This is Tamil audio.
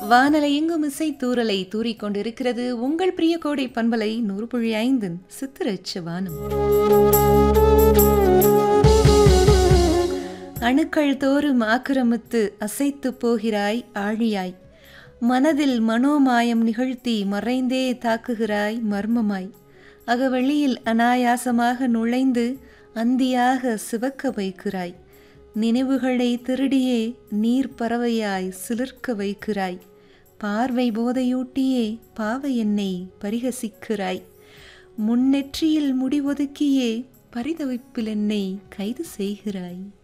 வானலை எங்கும் இசை தூரலை தூறிக் கொண்டிருக்கிறது உங்கள் பிரிய கோடை பண்பலை நூறு புள்ளி ஐந்தின் சித்திரச்ச வானம் அணுக்கள் தோறும் ஆக்கிரமித்து அசைத்து போகிறாய் ஆழியாய் மனதில் மனோமாயம் நிகழ்த்தி மறைந்தே தாக்குகிறாய் மர்மமாய் அகவழியில் அனாயாசமாக நுழைந்து அந்தியாக சிவக்க வைக்கிறாய் நினைவுகளை திருடியே நீர் பறவையாய் சிலிர்க்க வைக்கிறாய் பார்வை போதையூட்டியே பாவை என்னை பரிகசிக்கிறாய் முன்னெற்றியில் முடிவொதுக்கியே பரிதவிப்பில் என்னை கைது செய்கிறாய்